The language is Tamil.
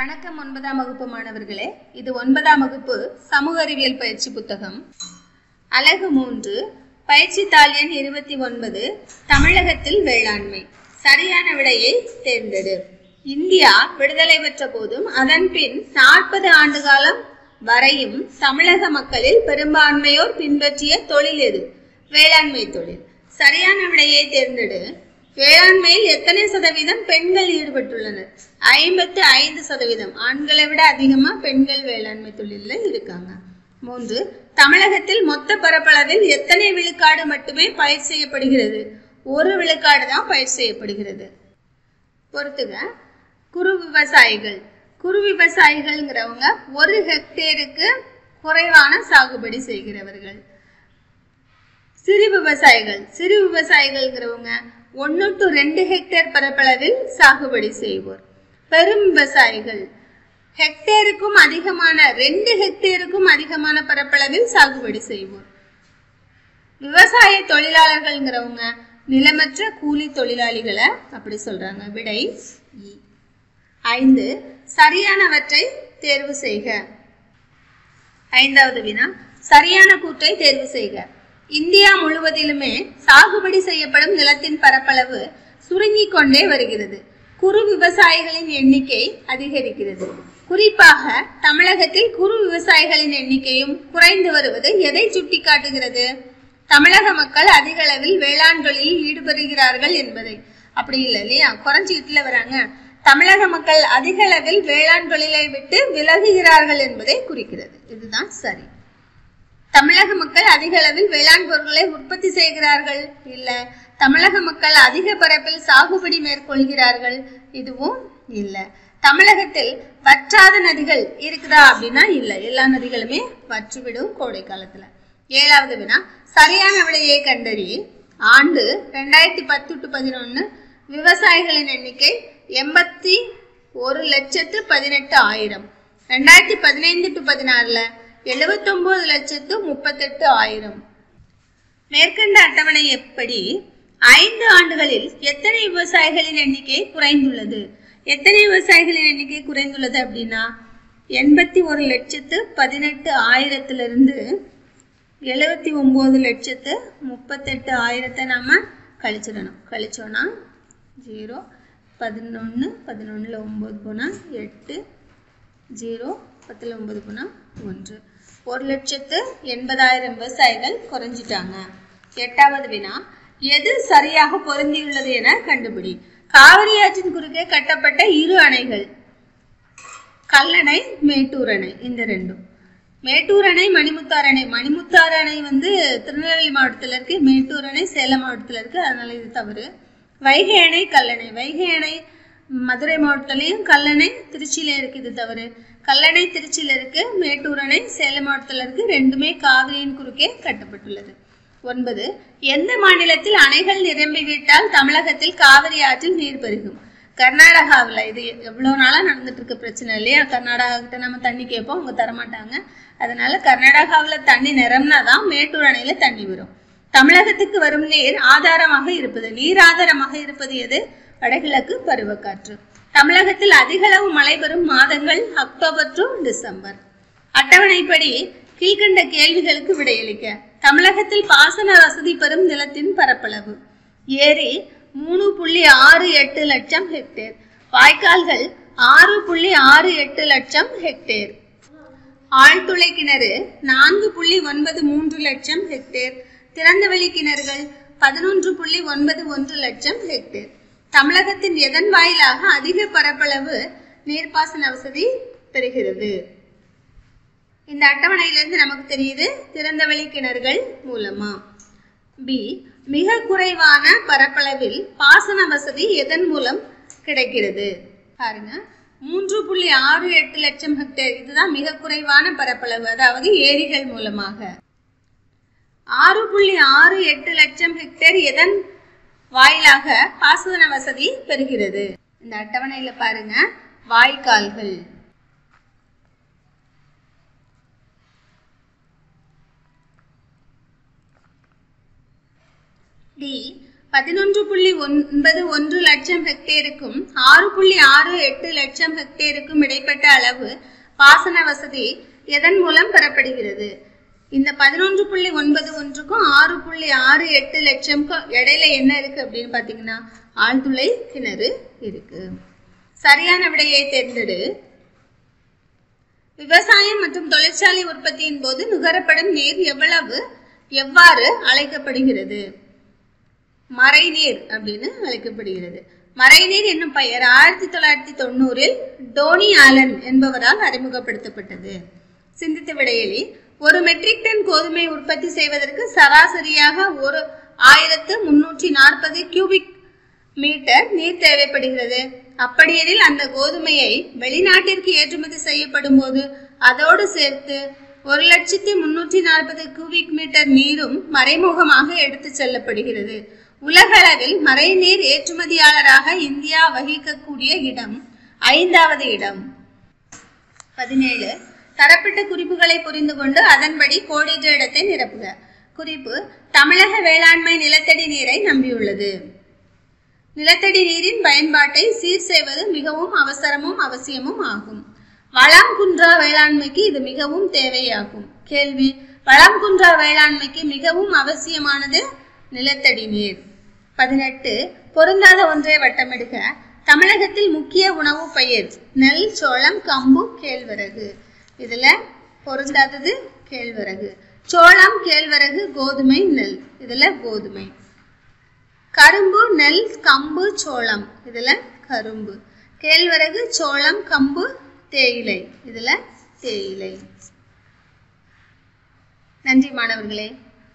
வணக்கம் ஒன்பதாம் வகுப்பு மாணவர்களே இது ஒன்பதாம் வகுப்பு சமூக அறிவியல் பயிற்சி புத்தகம் அலகு மூன்று பயிற்சி தாள் எண் இருபத்தி ஒன்பது தமிழகத்தில் வேளாண்மை சரியான விடையை தேர்ந்தெடு இந்தியா விடுதலை பெற்ற போதும் அதன் பின் நாற்பது ஆண்டு காலம் வரையும் தமிழக மக்களில் பெரும்பான்மையோர் பின்பற்றிய தொழில் எது வேளாண்மை தொழில் சரியான விடையை தேர்ந்தெடு வேளாண்மையில் எத்தனை சதவீதம் பெண்கள் ஈடுபட்டுள்ளனர் ஐம்பத்து ஐந்து சதவீதம் ஆண்களை விட அதிகமா பெண்கள் வேளாண்மை தொழில்ல இருக்காங்க மூன்று தமிழகத்தில் மொத்த பரப்பளவில் எத்தனை விழுக்காடு மட்டுமே பயிர் செய்யப்படுகிறது ஒரு விழுக்காடு தான் பயிர் செய்யப்படுகிறது பொறுத்துக குறு விவசாயிகள் குறு விவசாயிகள்ங்கிறவங்க ஒரு ஹெக்டேருக்கு குறைவான சாகுபடி செய்கிறவர்கள் சிறு விவசாயிகள் சிறு விவசாயிகள்ங்கிறவங்க ஒன்று டு ரெண்டு ஹெக்டேர் பரப்பளவில் சாகுபடி செய்வோர் பெரும் விவசாயிகள் ஹெக்டேருக்கும் அதிகமான ரெண்டு ஹெக்டேருக்கும் அதிகமான பரப்பளவில் சாகுபடி செய்வோர் விவசாய தொழிலாளர்கள்ங்கிறவங்க நிலமற்ற கூலி தொழிலாளிகளை அப்படி சொல்றாங்க விடை இ. ஐந்து சரியானவற்றை தேர்வு செய்க ஐந்தாவது வினா சரியான கூற்றை தேர்வு செய்க இந்தியா முழுவதிலுமே சாகுபடி செய்யப்படும் நிலத்தின் பரப்பளவு சுருங்கிக் கொண்டே வருகிறது குறு விவசாயிகளின் எண்ணிக்கை அதிகரிக்கிறது குறிப்பாக தமிழகத்தில் குறு விவசாயிகளின் எண்ணிக்கையும் குறைந்து வருவது எதை சுட்டிக்காட்டுகிறது தமிழக மக்கள் அதிக அளவில் வேளாண் தொழிலில் ஈடுபடுகிறார்கள் என்பதை அப்படி இல்லை இல்லையா குறைஞ்சிக்கிட்டுல வராங்க தமிழக மக்கள் அதிக அளவில் வேளாண் தொழிலை விட்டு விலகுகிறார்கள் என்பதை குறிக்கிறது இதுதான் சரி தமிழக மக்கள் அதிக அளவில் வேளாண் பொருட்களை உற்பத்தி செய்கிறார்கள் இல்ல தமிழக மக்கள் அதிக பரப்பில் சாகுபடி மேற்கொள்கிறார்கள் இதுவும் இல்ல தமிழகத்தில் வற்றாத நதிகள் இருக்குதா அப்படின்னா இல்ல எல்லா நதிகளுமே வற்றிவிடும் கோடை காலத்துல ஏழாவது வினா சரியான விடையை கண்டறி ஆண்டு ரெண்டாயிரத்தி பத்து டு பதினொன்னு விவசாயிகளின் எண்ணிக்கை எண்பத்தி ஒரு லட்சத்து பதினெட்டு ஆயிரம் ரெண்டாயிரத்தி பதினைந்து டு பதினாறுல எழுபத்தொன்பது லட்சத்து முப்பத்தெட்டு ஆயிரம் மேற்கண்ட அட்டவணை எப்படி ஐந்து ஆண்டுகளில் எத்தனை விவசாயிகளின் எண்ணிக்கை குறைந்துள்ளது எத்தனை விவசாயிகளின் எண்ணிக்கை குறைந்துள்ளது அப்படின்னா எண்பத்தி ஒரு லட்சத்து பதினெட்டு ஆயிரத்திலிருந்து எழுபத்தி ஒம்பது லட்சத்து முப்பத்தெட்டு ஆயிரத்தை நாம கழிச்சிடணும் கழிச்சோன்னா ஜீரோ பதினொன்று பதினொன்றில் ஒம்பது போனால் எட்டு ஜீரோ பத்தில் ஒன்பது போனால் ஒன்று ஒரு லட்சத்து எண்பதாயிரம் விவசாயிகள் குறைஞ்சிட்டாங்க எட்டாவது வினா எது சரியாக பொருந்தியுள்ளது என கண்டுபிடி காவிரி ஆற்றின் குறுக்கே கட்டப்பட்ட இரு அணைகள் கல்லணை மேட்டூர் அணை இந்த ரெண்டும் மேட்டூர் அணை மணிமுத்தாறு அணை மணிமுத்தாறு அணை வந்து திருநெல்வேலி மாவட்டத்தில் இருக்கு மேட்டூர் அணை சேலம் மாவட்டத்தில் இருக்கு அதனால இது தவறு வைகை அணை கல்லணை வைகை அணை மதுரை மாவட்டத்திலையும் கல்லணை திருச்சியில இருக்கு இது தவறு கல்லணை திருச்சியில இருக்கு மேட்டூர் அணை சேலம் மாவட்டத்தில் இருக்கு ரெண்டுமே காவிரியின் குறுக்கே கட்டப்பட்டுள்ளது ஒன்பது எந்த மாநிலத்தில் அணைகள் நிரம்பிவிட்டால் தமிழகத்தில் காவிரி ஆற்றில் நீர் பெருகும் கர்நாடகாவில் இது எவ்வளோ நாளாக நடந்துட்டு இருக்க பிரச்சனை இல்லையா கர்நாடகா கிட்ட நம்ம தண்ணி கேட்போம் அவங்க தரமாட்டாங்க அதனால கர்நாடகாவில் தண்ணி நிரம்பினா தான் மேட்டூர் அணையில தண்ணி வரும் தமிழகத்துக்கு வரும் நீர் ஆதாரமாக இருப்பது நீர் ஆதாரமாக இருப்பது எது வடகிழக்கு பருவக்காற்று தமிழகத்தில் அதிகளவு மழை பெறும் மாதங்கள் அக்டோபர் டு டிசம்பர் அட்டவணைப்படி கீழ்கண்ட கேள்விகளுக்கு விடையளிக்க தமிழகத்தில் பாசன வசதி பெறும் நிலத்தின் பரப்பளவு ஏரி மூணு புள்ளி ஆறு எட்டு லட்சம் ஹெக்டேர் வாய்க்கால்கள் ஆறு புள்ளி ஆறு எட்டு லட்சம் ஹெக்டேர் ஆழ்துளை கிணறு நான்கு புள்ளி ஒன்பது மூன்று லட்சம் ஹெக்டேர் திறந்தவெளி கிணறுகள் பதினொன்று புள்ளி ஒன்பது ஒன்று லட்சம் ஹெக்டேர் தமிழகத்தின் எதன் வாயிலாக அதிக பரப்பளவு நீர்ப்பாசன வசதி பெறுகிறது இந்த அட்டவணையிலிருந்து நமக்கு தெரியுது திறந்தவெளி கிணறுகள் மூலமா பி மிக குறைவான பரப்பளவில் பாசன வசதி எதன் மூலம் கிடைக்கிறது பாருங்க மூன்று புள்ளி ஆறு எட்டு லட்சம் ஹெக்டேர் இதுதான் மிக குறைவான பரப்பளவு அதாவது ஏரிகள் மூலமாக ஆறு புள்ளி ஆறு எட்டு லட்சம் ஹெக்டேர் எதன் வாயிலாக பாசன வசதி பெறுகிறது இந்த அட்டவணையில பாருங்க வாய்க்கால்கள் டி பதினொன்று புள்ளி ஒன்பது ஒன்று லட்சம் ஹெக்டேருக்கும் ஆறு புள்ளி ஆறு எட்டு லட்சம் ஹெக்டேருக்கும் இடைப்பட்ட அளவு பாசன வசதி எதன் மூலம் பெறப்படுகிறது இந்த பதினொன்று புள்ளி ஒன்பது ஒன்றுக்கும் ஆறு புள்ளி ஆறு எட்டு லட்சம்க்கும் இடையில என்ன இருக்கு அப்படின்னு பார்த்தீங்கன்னா ஆழ்துளை கிணறு இருக்கு சரியான விடையை தேர்ந்தெடு விவசாயம் மற்றும் தொழிற்சாலை உற்பத்தியின் போது நுகரப்படும் நீர் எவ்வளவு எவ்வாறு அழைக்கப்படுகிறது மறைநீர் அப்படின்னு அழைக்கப்படுகிறது மறைநீர் என்னும் பெயர் ஆயிரத்தி தொள்ளாயிரத்தி தொண்ணூறில் டோனி ஆலன் என்பவரால் அறிமுகப்படுத்தப்பட்டது சிந்தித்து விடையலி ஒரு மெட்ரிக் டன் கோதுமை உற்பத்தி செய்வதற்கு சராசரியாக ஒரு ஆயிரத்து முன்னூற்றி நாற்பது கியூபிக் மீட்டர் நீர் தேவைப்படுகிறது அப்படியெனில் அந்த கோதுமையை வெளிநாட்டிற்கு ஏற்றுமதி செய்யப்படும் போது அதோடு சேர்த்து ஒரு லட்சத்தி முன்னூற்றி நாற்பது கியூபிக் மீட்டர் நீரும் மறைமுகமாக எடுத்து செல்லப்படுகிறது உலகளவில் மறைநீர் ஏற்றுமதியாளராக இந்தியா வகிக்கக்கூடிய இடம் ஐந்தாவது இடம் பதினேழு தரப்பட்ட குறிப்புகளை புரிந்து கொண்டு அதன்படி கோடிட்ட இடத்தை நிரப்புக குறிப்பு தமிழக வேளாண்மை நிலத்தடி நீரை நம்பியுள்ளது நிலத்தடி நீரின் பயன்பாட்டை சீர் செய்வது மிகவும் அவசரமும் அவசியமும் ஆகும் வளம் குன்றா வேளாண்மைக்கு இது மிகவும் தேவையாகும் கேள்வி வளம் குன்றா வேளாண்மைக்கு மிகவும் அவசியமானது நிலத்தடி நீர் பதினெட்டு பொருந்தாத ஒன்றை வட்டமிடுக தமிழகத்தில் முக்கிய உணவு பயிர் நெல் சோளம் கம்பு கேழ்வரகு இதுல பொருந்தாதது கேழ்வரகு சோளம் கேழ்வரகு கோதுமை நெல் இதுல கோதுமை கரும்பு நெல் கம்பு சோளம் இதுல கரும்பு கேழ்வரகு சோளம் கம்பு தேயிலை இதுல தேயிலை நன்றி மாணவர்களே